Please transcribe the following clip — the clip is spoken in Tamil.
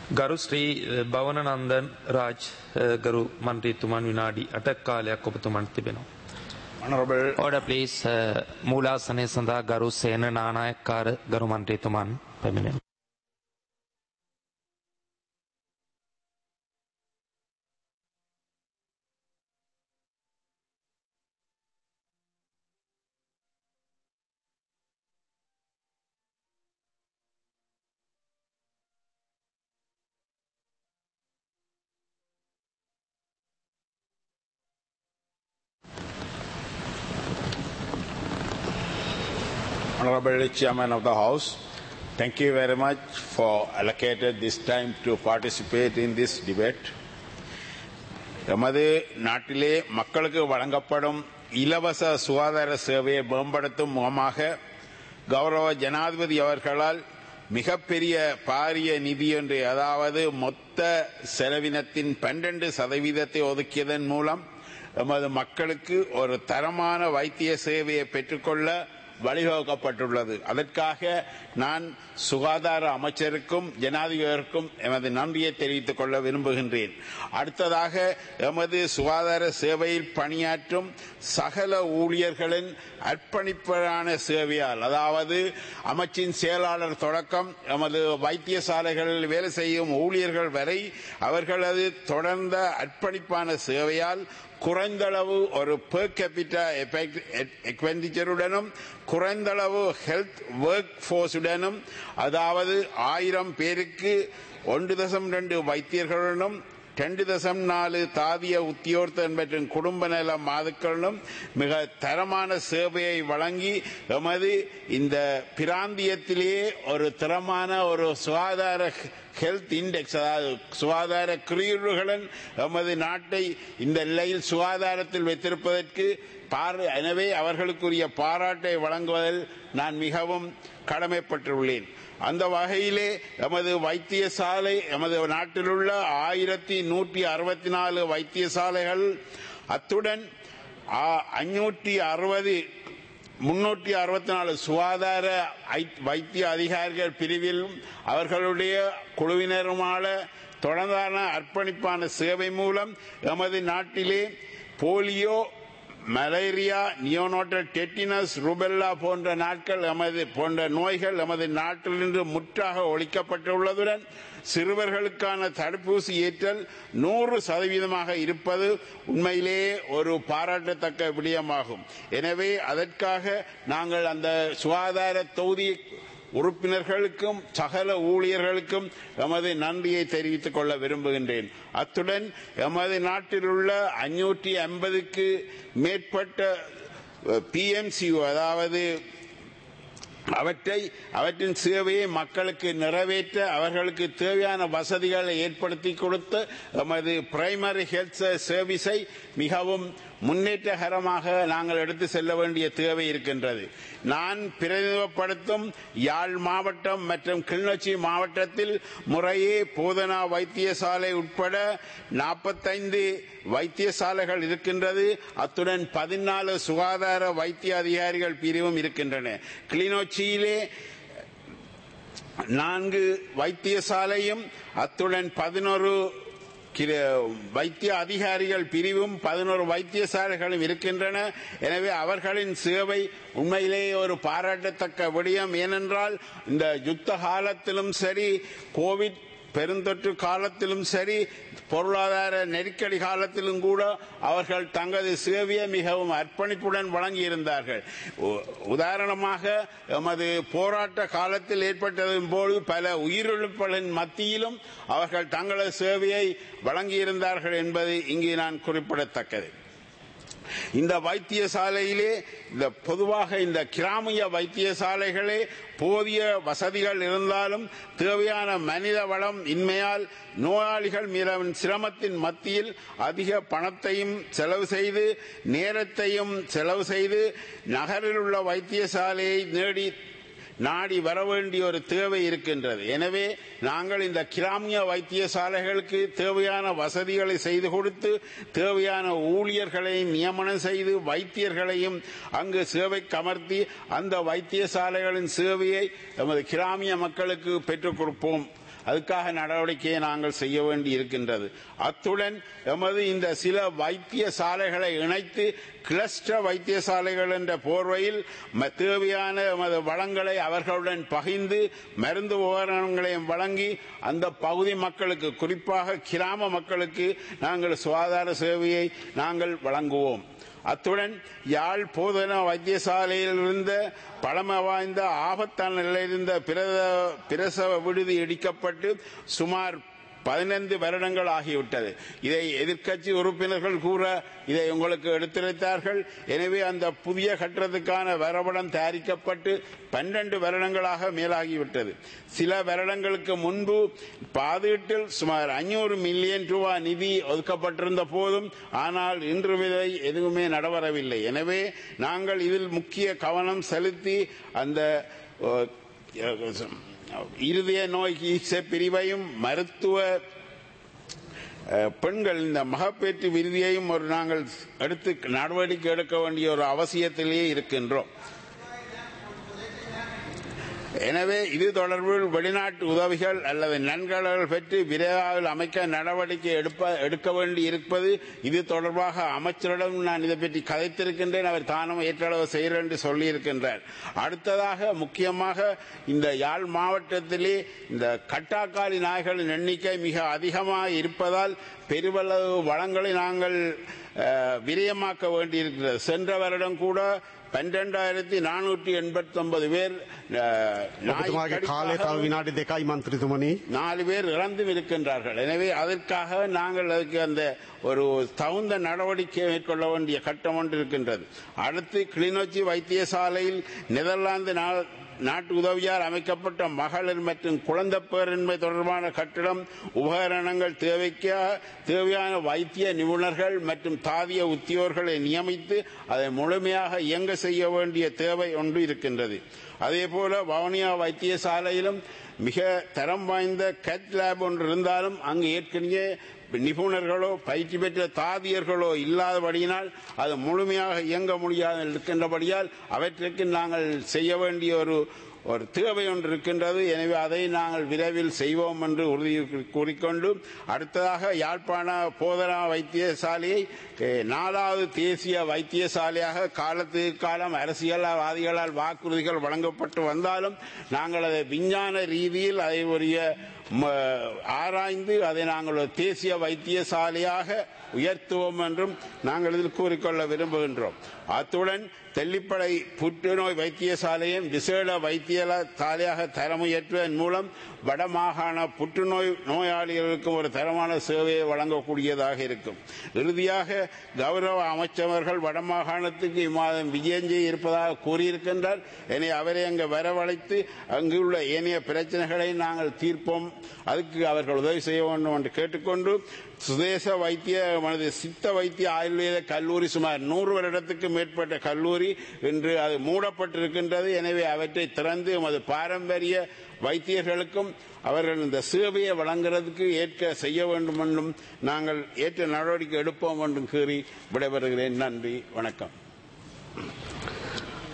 ගරු ශ්‍රී භවනනන්දන් රාජ් ගරු මන්ත්‍රීතුමන් විනාඩි අටක් කාලයක් ඔබතුමන් තිබෙනවා. Honorable ඕඩ ප්ලීස් මූලාසනය සඳහා ගරු සේන නානායක්කාර ගරු මන්ත්‍රීතුමන් පැමිණෙන. Honorable Chairman of the House, thank you very much for allocated this time to participate in this debate. எமது நாட்டிலே மக்களுக்கு வழங்கப்படும் இலவச சுகாதார சேவையை மேம்படுத்தும் முகமாக கௌரவ ஜனாதிபதி அவர்களால் மிகப்பெரிய பாரிய நிதி ஒன்று அதாவது மொத்த செலவினத்தின் பன்னெண்டு சதவீதத்தை ஒதுக்கியதன் மூலம் எமது மக்களுக்கு ஒரு தரமான வைத்திய சேவையை பெற்றுக்கொள்ள வழிவகுக்கப்பட்டுள்ளது அதற்காக நான் சுகாதார அமைச்சருக்கும் ஜனாதிபதிக்கும் எமது நன்றியை தெரிவித்துக் கொள்ள விரும்புகின்றேன் அடுத்ததாக எமது சுகாதார சேவையில் பணியாற்றும் சகல ஊழியர்களின் அர்ப்பணிப்பான சேவையால் அதாவது அமைச்சின் செயலாளர் தொடக்கம் எமது வைத்தியசாலைகளில் வேலை செய்யும் ஊழியர்கள் வரை அவர்களது தொடர்ந்த அர்ப்பணிப்பான சேவையால் குறைந்தளவு ஒரு பெர் கேபிட்டா எக்ஸ்பெண்டிச்சருடனும் குறைந்தளவு ஹெல்த் ஒர்க் போர்ஸுடனும் அதாவது ஆயிரம் பேருக்கு ஒன்று தசம் ரெண்டு வைத்தியர்களுடனும் ரெண்டு தசம் நாலு தாதிய உத்தியோர்த்தன் மற்றும் குடும்ப நல மாதுக்களும் மிக தரமான சேவையை வழங்கி எமது இந்த பிராந்தியத்திலேயே ஒரு தரமான ஒரு சுகாதார ஹெல்த் இண்டெக்ஸ் அதாவது சுகாதார குறியீடுகளுடன் எமது நாட்டை இந்த நிலையில் சுகாதாரத்தில் வைத்திருப்பதற்கு எனவே அவர்களுக்குரிய பாராட்டை வழங்குவதில் நான் மிகவும் கடமைப்பட்டுள்ளேன் அந்த வகையிலே எமது வைத்தியசாலை எமது நாட்டில் உள்ள ஆயிரத்தி நூற்றி அறுபத்தி நாலு வைத்தியசாலைகள் அத்துடன் அஞ்சூற்றி அறுபது முன்னூற்றி அறுபத்தி நாலு சுகாதார வைத்திய அதிகாரிகள் பிரிவிலும் அவர்களுடைய குழுவினருமான தொடர்ந்தான அர்ப்பணிப்பான சேவை மூலம் எமது நாட்டிலே polio malaria neonatal tetanus rubella போன்ற நாட்கள் எமது போன்ற நோய்கள் எமது நாட்டிலிருந்து முற்றாக ஒழிக்கப்பட்டுள்ளதுடன் சிறுவர்களுக்கான தடுப்பூசி ஏற்றல் நூறு சதவீதமாக இருப்பது உண்மையிலேயே ஒரு பாராட்டத்தக்க விடயமாகும் எனவே அதற்காக நாங்கள் அந்த சுகாதார தொகுதி உறுப்பினர்களுக்கும் சகல ஊழியர்களுக்கும் எமது நன்றியை தெரிவித்துக் கொள்ள விரும்புகின்றேன் அத்துடன் எமது நாட்டில் உள்ள அஞ்சூற்றி ஐம்பதுக்கு மேற்பட்ட பிஎம்சிஓ அதாவது அவற்றை அவற்றின் சேவையை மக்களுக்கு நிறைவேற்ற அவர்களுக்கு தேவையான வசதிகளை ஏற்படுத்தி கொடுத்து எமது பிரைமரி ஹெல்த் சர்வீஸை மிகவும் முன்னேற்றகரமாக நாங்கள் எடுத்து செல்ல வேண்டிய தேவை இருக்கின்றது நான் பிரதிநிதிப்படுத்தும் யாழ் மாவட்டம் மற்றும் கிளிநொச்சி மாவட்டத்தில் முறையே போதனா வைத்தியசாலை உட்பட நாற்பத்தைந்து வைத்தியசாலைகள் இருக்கின்றது அத்துடன் பதினாலு சுகாதார வைத்திய அதிகாரிகள் பிரிவும் இருக்கின்றன கிளிநொச்சியிலே நான்கு வைத்தியசாலையும் அத்துடன் பதினொரு வைத்திய அதிகாரிகள் பிரிவும் பதினோரு வைத்தியசாலைகளும் இருக்கின்றன எனவே அவர்களின் சேவை உண்மையிலேயே ஒரு பாராட்டத்தக்க விடயம் ஏனென்றால் இந்த யுத்த காலத்திலும் சரி கோவிட் பெருந்தொற்று காலத்திலும் சரி பொருளாதார நெருக்கடி காலத்திலும் கூட அவர்கள் தங்களது சேவையை மிகவும் அர்ப்பணிப்புடன் வழங்கியிருந்தார்கள் உதாரணமாக எமது போராட்ட காலத்தில் ஏற்பட்டதன் போது பல உயிரிழப்புகளின் மத்தியிலும் அவர்கள் தங்களது சேவையை வழங்கியிருந்தார்கள் என்பது இங்கே நான் குறிப்பிடத்தக்கது இந்த வைத்தியசாலையிலே இந்த பொதுவாக இந்த கிராமிய வைத்தியசாலைகளே போதிய வசதிகள் இருந்தாலும் தேவையான மனித வளம் இன்மையால் நோயாளிகள் மீதான சிரமத்தின் மத்தியில் அதிக பணத்தையும் செலவு செய்து நேரத்தையும் செலவு செய்து நகரில் உள்ள வைத்தியசாலையை நேடி நாடி வர வேண்டிய ஒரு தேவை இருக்கின்றது எனவே நாங்கள் இந்த கிராமிய வைத்தியசாலைகளுக்கு தேவையான வசதிகளை செய்து கொடுத்து தேவையான ஊழியர்களை நியமனம் செய்து வைத்தியர்களையும் அங்கு சேவைக்கு அமர்த்தி அந்த வைத்தியசாலைகளின் சேவையை எமது கிராமிய மக்களுக்கு பெற்றுக் கொடுப்போம் அதுக்காக நடவடிக்கையை நாங்கள் செய்ய வேண்டி இருக்கின்றது அத்துடன் எமது இந்த சில வைத்தியசாலைகளை இணைத்து கிளஸ்டர் வைத்தியசாலைகள் என்ற போர்வையில் ம- தேவையான எமது வளங்களை அவர்களுடன் பகிர்ந்து மருந்து உபகரணங்களையும் வழங்கி அந்த பகுதி மக்களுக்கு குறிப்பாக கிராம மக்களுக்கு நாங்கள் சுகாதார சேவையை நாங்கள் வழங்குவோம் அத்துடன் யாழ் போதனா வைத்தியசாலையில் இருந்த பழமை வாய்ந்த ஆபத்தான நிலையில் இருந்த பிரத- பிரசவ விடுதி இடிக்கப்பட்டு சுமார் பதினைந்து வருடங்கள் ஆகிவிட்டது இதை எதிர்க்கட்சி உறுப்பினர்கள் கூற இதை உங்களுக்கு எடுத்துரைத்தார்கள் எனவே அந்த புதிய கட்டடத்துக்கான வரைபடம் தயாரிக்கப்பட்டு பன்னெண்டு வருடங்களாக மேலாகிவிட்டது சில வருடங்களுக்கு முன்பு பாதீட்டில் சுமார் 500 மில்லியன் ரூபாய் நிதி ஒதுக்கப்பட்டிருந்த போதும் ஆனால் இன்று வரை எதுவுமே நடவரவில்லை எனவே நாங்கள் இதில் முக்கிய கவனம் செலுத்தி அந்த அஹ், இருதய நோய் சிகிச்சை பிரிவையும் மருத்துவ அஹ், பெண்கள் இந்த மகப்பேற்று விருதியையும் ஒரு நாங்கள் எடுத்து நடவடிக்கை எடுக்க வேண்டிய ஒரு அவசியத்திலேயே இருக்கின்றோம் எனவே இது தொடர்பில் வெளிநாட்டு உதவிகள் அல்லது நன்கொடைகள் பெற்று விரைவில் அமைக்க நடவடிக்கை எடுப்ப எடுக்க வேண்டி இருப்பது இது தொடர்பாக அமைச்சரிடம் நான் இதை பற்றி கதைத்திருக்கின்றேன் அவர் தானும் ஏற்றளவு செய்கிறேன் என்று சொல்லியிருக்கின்றார் அடுத்ததாக முக்கியமாக இந்த யாழ் மாவட்டத்திலே இந்த கட்டாக்காலி நாய்களின் எண்ணிக்கை மிக அதிகமாக இருப்பதால் பெருவளவு வளங்களை நாங்கள் அஹ், விரயமாக்க வேண்டியிருக்கிறது சென்ற வருடம் கூட பன்னிரெண்டாயிரத்தி நானூற்றி எண்பத்தி ஒன்பது பேர் அஹ், நாய் ඔබතුමාගේ කාලය තව கடிக்காக විනාඩි දෙකයි මන්ත්‍රතුමනි. நாலு பேர் இறந்தும் இருக்கின்றார்கள் எனவே அதற்காக நாங்கள் அதுக்கு அந்த ஒரு தகுந்த நடவடிக்கை மேற்கொள்ள வேண்டிய கட்டம் ஒன்று இருக்கின்றது அடுத்து கிளிநொச்சி வைத்தியசாலையில் நெதர்லாந்து நா- நாட்டு உதவியால் அமைக்கப்பட்ட மகளிர் மற்றும் குழந்தை பேரின்மை தொடர்பான கட்டிடம் உபகரணங்கள் தேவைக்க தேவையான வைத்திய நிபுணர்கள் மற்றும் தாதிய உத்தியோர்களை நியமித்து அதை முழுமையாக இயங்க செய்ய வேண்டிய தேவை ஒன்று இருக்கின்றது அதே போல வவுனியா வைத்தியசாலையிலும் மிக தரம் வாய்ந்த கேத் லேப் ஒன்று இருந்தாலும் அங்கு ஏற்கனவே நிபுணர்களோ பயிற்சி பெற்ற தாதியர்களோ இல்லாதபடியினால் அது முழுமையாக இயங்க முடியாது இருக்கின்றபடியால் அவற்றிற்கு நாங்கள் செய்ய வேண்டிய ஒரு ஒரு தேவை ஒன்று இருக்கின்றது எனவே அதை நாங்கள் விரைவில் செய்வோம் என்று உறுதி கூறிக்கொண்டு அடுத்ததாக யாழ்ப்பாண போதனா வைத்தியசாலையை eh, நாலாவது தேசிய வைத்தியசாலையாக காலத்துக்கு காலம் அரசியல்வாதிகளால் வாக்குறுதிகள் வழங்கப்பட்டு வந்தாலும் நாங்கள் அதை விஞ்ஞான ரீதியில் அதை ஒரு ம- ஆராய்ந்து அதை நாங்கள் ஒரு தேசிய வைத்தியசாலையாக உயர்த்துவோம் என்றும் நாங்கள் இதில் கூறிக்கொள்ள விரும்புகின்றோம் அத்துடன் தெல்லிப்படை புற்றுநோய் வைத்தியசாலையும் விசேட வைத்தியசாலையாக தரம் உயர்த்துவதன் மூலம் வடமாகாண புற்றுநோய் நோயாளிகளுக்கும் ஒரு தரமான சேவையை வழங்கக்கூடியதாக இருக்கும் இறுதியாக கௌரவ அமைச்சர்கள் வடமாகாணத்துக்கு இம்மாதம் விஜயம் செய்ய இருப்பதாக கூறியிருக்கின்றார் எனவே அவரை அங்கு வரவழைத்து அங்குள்ள ஏனைய பிரச்சனைகளை நாங்கள் தீர்ப்போம் அதுக்கு அவர்கள் உதவி செய்ய வேண்டும் என்று கேட்டுக்கொண்டு சுதேச வைத்திய மனது சித்த வைத்திய ஆயுர்வேத கல்லூரி சுமார் நூறு வருடத்துக்கு மேற்பட்ட கல்லூரி இன்று அது மூடப்பட்டிருக்கின்றது எனவே அவற்றை திறந்து எமது பாரம்பரிய வைத்தியர்களுக்கும் அவர்கள் இந்த சேவையை வழங்குறதுக்கு ஏற்க செய்ய வேண்டும் என்றும் நாங்கள் ஏற்ற நடவடிக்கை எடுப்போம் என்றும் கூறி விடைபெறுகிறேன் நன்றி வணக்கம்